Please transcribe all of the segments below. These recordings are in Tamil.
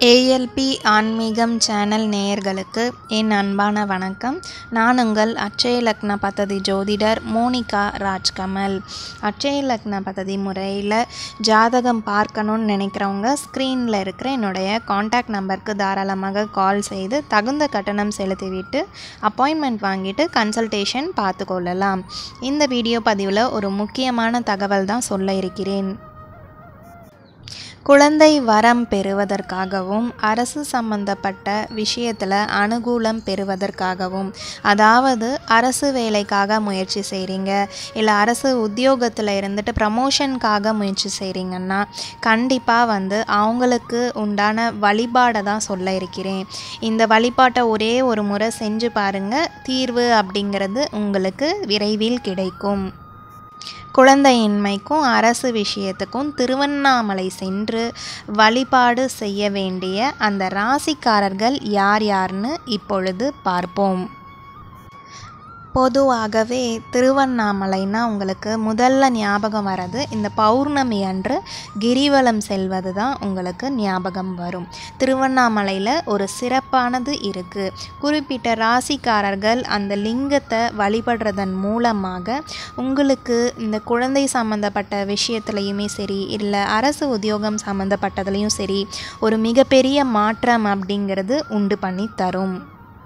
ஏஎல்பி ஆன்மீகம் சேனல் நேயர்களுக்கு என் அன்பான வணக்கம் நான் உங்கள் அட்சய லக்ன பத்ததி ஜோதிடர் மோனிகா ராஜ்கமல் அட்சய லக்ன பத்ததி முறையில் ஜாதகம் பார்க்கணும்னு நினைக்கிறவங்க ஸ்க்ரீனில் இருக்கிற என்னுடைய காண்டாக்ட் நம்பருக்கு தாராளமாக கால் செய்து தகுந்த கட்டணம் செலுத்திவிட்டு அப்பாயின்மெண்ட் வாங்கிட்டு கன்சல்டேஷன் பார்த்து கொள்ளலாம் இந்த வீடியோ பதிவில் ஒரு முக்கியமான தகவல் தான் சொல்ல இருக்கிறேன் குழந்தை வரம் பெறுவதற்காகவும் அரசு சம்பந்தப்பட்ட விஷயத்தில் அனுகூலம் பெறுவதற்காகவும் அதாவது அரசு வேலைக்காக முயற்சி செய்கிறீங்க இல்லை அரசு உத்தியோகத்தில் இருந்துட்டு ப்ரமோஷனுக்காக முயற்சி செய்கிறீங்கன்னா கண்டிப்பாக வந்து அவங்களுக்கு உண்டான வழிபாடை தான் சொல்ல இருக்கிறேன் இந்த வழிபாட்டை ஒரே ஒரு முறை செஞ்சு பாருங்கள் தீர்வு அப்படிங்கிறது உங்களுக்கு விரைவில் கிடைக்கும் குழந்தையின்மைக்கும் அரசு விஷயத்துக்கும் திருவண்ணாமலை சென்று வழிபாடு செய்ய வேண்டிய அந்த ராசிக்காரர்கள் யார் யார்னு இப்பொழுது பார்ப்போம் பொதுவாகவே திருவண்ணாமலைனா உங்களுக்கு முதல்ல ஞாபகம் வர்றது இந்த பௌர்ணமி அன்று கிரிவலம் செல்வது தான் உங்களுக்கு ஞாபகம் வரும் திருவண்ணாமலையில் ஒரு சிறப்பானது இருக்குது குறிப்பிட்ட ராசிக்காரர்கள் அந்த லிங்கத்தை வழிபடுறதன் மூலமாக உங்களுக்கு இந்த குழந்தை சம்மந்தப்பட்ட விஷயத்துலையுமே சரி இல்லை அரசு உத்தியோகம் சம்மந்தப்பட்டதுலேயும் சரி ஒரு மிகப்பெரிய மாற்றம் அப்படிங்கிறது உண்டு பண்ணி தரும்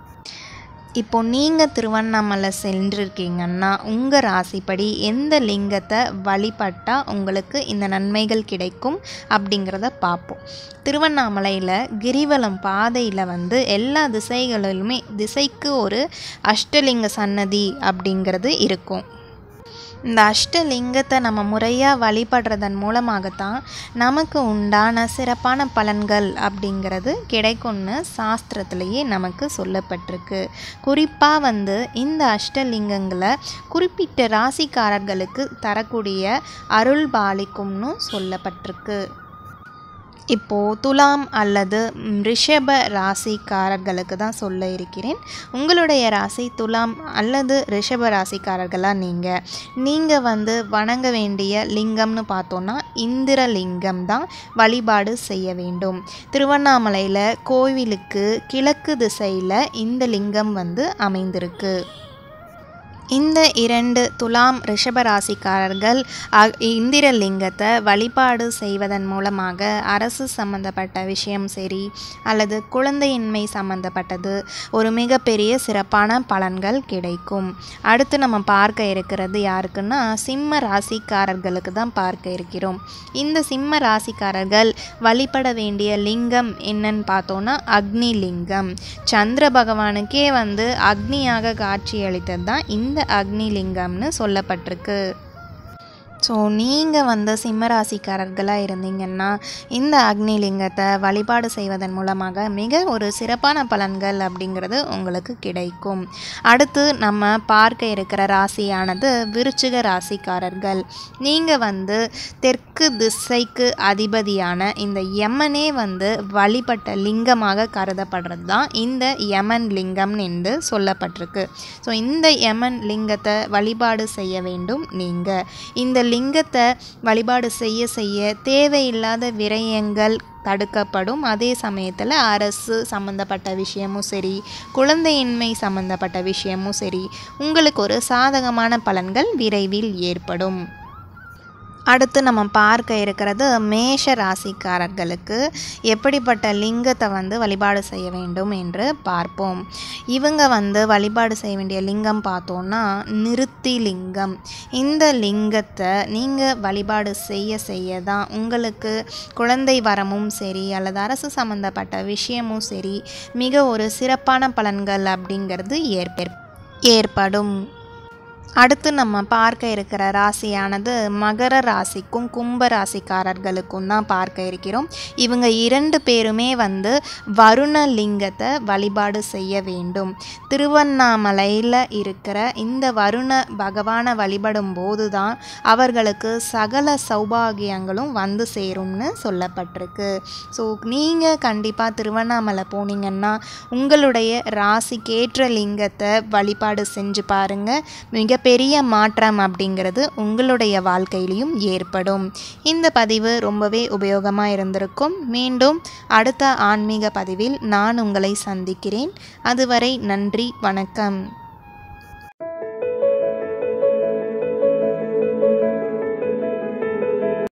இப்போ நீங்கள் திருவண்ணாமலை சென்றிருக்கீங்கன்னா உங்கள் ராசிப்படி எந்த லிங்கத்தை வழிபட்டால் உங்களுக்கு இந்த நன்மைகள் கிடைக்கும் அப்படிங்கிறத பார்ப்போம் திருவண்ணாமலையில் கிரிவலம் பாதையில் வந்து எல்லா திசைகளிலுமே திசைக்கு ஒரு அஷ்டலிங்க சன்னதி அப்படிங்கிறது இருக்கும் இந்த அஷ்டலிங்கத்தை நம்ம முறையாக வழிபடுறதன் மூலமாகத்தான் நமக்கு உண்டான சிறப்பான பலன்கள் அப்படிங்கிறது கிடைக்கும்னு சாஸ்திரத்திலேயே நமக்கு சொல்லப்பட்டிருக்கு குறிப்பாக வந்து இந்த அஷ்டலிங்கங்களை குறிப்பிட்ட ராசிக்காரர்களுக்கு தரக்கூடிய அருள் பாலிக்கும்னு சொல்லப்பட்டிருக்கு இப்போது துலாம் அல்லது ரிஷப ராசிக்காரர்களுக்கு தான் சொல்ல இருக்கிறேன் உங்களுடைய ராசி துலாம் அல்லது ரிஷப ராசிக்காரர்களாக நீங்கள் நீங்கள் வந்து வணங்க வேண்டிய லிங்கம்னு பார்த்தோன்னா இந்திர லிங்கம் தான் வழிபாடு செய்ய வேண்டும் திருவண்ணாமலையில் கோவிலுக்கு கிழக்கு திசையில் இந்த லிங்கம் வந்து அமைந்திருக்கு இந்த இரண்டு துலாம் ரிஷபராசிக்காரர்கள் இந்திரலிங்கத்தை வழிபாடு செய்வதன் மூலமாக அரசு சம்பந்தப்பட்ட விஷயம் சரி அல்லது குழந்தையின்மை சம்பந்தப்பட்டது ஒரு மிகப்பெரிய சிறப்பான பலன்கள் கிடைக்கும் அடுத்து நம்ம பார்க்க இருக்கிறது யாருக்குன்னா சிம்ம ராசிக்காரர்களுக்கு தான் பார்க்க இருக்கிறோம் இந்த சிம்ம ராசிக்காரர்கள் வழிபட வேண்டிய லிங்கம் என்னன்னு பார்த்தோன்னா அக்னி லிங்கம் சந்திர பகவானுக்கே வந்து அக்னியாக காட்சியளித்தது தான் இந்த அக்னி லிங்கம்னு சொல்லப்பட்டிருக்கு ஸோ நீங்கள் வந்து சிம்மராசிக்காரர்களாக இருந்தீங்கன்னா இந்த அக்னிலிங்கத்தை வழிபாடு செய்வதன் மூலமாக மிக ஒரு சிறப்பான பலன்கள் அப்படிங்கிறது உங்களுக்கு கிடைக்கும் அடுத்து நம்ம பார்க்க இருக்கிற ராசியானது விருச்சிக ராசிக்காரர்கள் நீங்கள் வந்து தெற்கு திசைக்கு அதிபதியான இந்த யமனே வந்து வழிபட்ட லிங்கமாக கருதப்படுறது தான் இந்த யமன் லிங்கம் என்று சொல்லப்பட்டிருக்கு ஸோ இந்த யமன் லிங்கத்தை வழிபாடு செய்ய வேண்டும் நீங்கள் இந்த லிங்கத்தை வழிபாடு செய்ய செய்ய தேவையில்லாத விரயங்கள் தடுக்கப்படும் அதே சமயத்தில் அரசு சம்மந்தப்பட்ட விஷயமும் சரி குழந்தையின்மை சம்மந்தப்பட்ட விஷயமும் சரி உங்களுக்கு ஒரு சாதகமான பலன்கள் விரைவில் ஏற்படும் அடுத்து நம்ம பார்க்க இருக்கிறது மேஷ ராசிக்காரர்களுக்கு எப்படிப்பட்ட லிங்கத்தை வந்து வழிபாடு செய்ய வேண்டும் என்று பார்ப்போம் இவங்க வந்து வழிபாடு செய்ய வேண்டிய லிங்கம் பார்த்தோன்னா நிறுத்தி லிங்கம் இந்த லிங்கத்தை நீங்கள் வழிபாடு செய்ய செய்ய தான் உங்களுக்கு குழந்தை வரமும் சரி அல்லது அரசு சம்மந்தப்பட்ட விஷயமும் சரி மிக ஒரு சிறப்பான பலன்கள் அப்படிங்கிறது ஏற்ப ஏற்படும் அடுத்து நம்ம பார்க்க இருக்கிற ராசியானது மகர ராசிக்கும் கும்ப ராசிக்காரர்களுக்கும் தான் பார்க்க இருக்கிறோம் இவங்க இரண்டு பேருமே வந்து வருண லிங்கத்தை வழிபாடு செய்ய வேண்டும் திருவண்ணாமலையில் இருக்கிற இந்த வருண பகவானை வழிபடும் போது தான் அவர்களுக்கு சகல சௌபாகியங்களும் வந்து சேரும்னு சொல்லப்பட்டிருக்கு ஸோ நீங்கள் கண்டிப்பாக திருவண்ணாமலை போனீங்கன்னா உங்களுடைய ராசிக்கேற்ற லிங்கத்தை வழிபாடு செஞ்சு பாருங்கள் மிக மிகப்பெரிய மாற்றம் அப்படிங்கிறது உங்களுடைய வாழ்க்கையிலையும் ஏற்படும் இந்த பதிவு ரொம்பவே உபயோகமாக இருந்திருக்கும் மீண்டும் அடுத்த ஆன்மீக பதிவில் நான் உங்களை சந்திக்கிறேன் அதுவரை நன்றி வணக்கம்